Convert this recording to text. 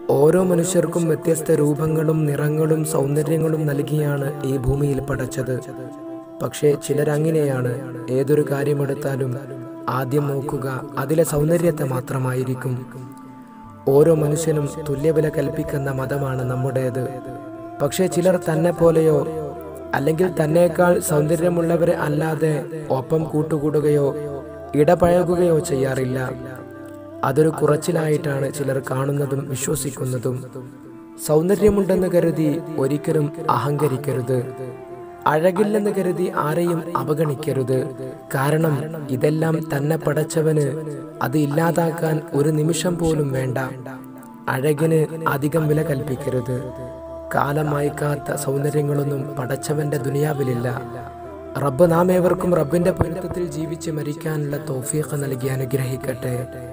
ഓരോ മനുഷ്യർക്കും വ്യത്യസ്ത രൂപങ്ങളും നിറങ്ങളും സൗന്ദര്യങ്ങളും നൽകിയാണ് ഈ ഭൂമിയിൽ പടച്ചത് പക്ഷേ ചിലരങ്ങനെയാണ് ഏതൊരു കാര്യമെടുത്താലും ആദ്യം നോക്കുക അതിലെ സൗന്ദര്യത്തെ മാത്രമായിരിക്കും ഓരോ മനുഷ്യനും തുല്യവില കൽപ്പിക്കുന്ന മതമാണ് നമ്മുടേത് പക്ഷേ ചിലർ തന്നെ പോലെയോ അല്ലെങ്കിൽ തന്നേക്കാൾ സൗന്ദര്യമുള്ളവരെ അല്ലാതെ ഒപ്പം കൂട്ടുകൂടുകയോ ഇടപഴകുകയോ ചെയ്യാറില്ല അതൊരു കുറച്ചിലായിട്ടാണ് ചിലർ കാണുന്നതും വിശ്വസിക്കുന്നതും സൗന്ദര്യമുണ്ടെന്ന് കരുതി ഒരിക്കലും അഹങ്കരിക്കരുത് അഴകില്ലെന്ന് കരുതി ആരെയും അവഗണിക്കരുത് കാരണം ഇതെല്ലാം തന്നെ പടച്ചവന് അത് ഇല്ലാതാക്കാൻ ഒരു നിമിഷം പോലും വേണ്ട അഴകിന് അധികം വില കൽപ്പിക്കരുത് കാലം അയക്കാത്ത സൗന്ദര്യങ്ങളൊന്നും പടച്ചവന്റെ ദുനിയാവിലില്ല റബ്ബ് നാം ഏവർക്കും റബ്ബിന്റെ പൊരുത്തത്തിൽ ജീവിച്ച് മരിക്കാനുള്ള തോഫീഖ് നൽകി അനുഗ്രഹിക്കട്ടെ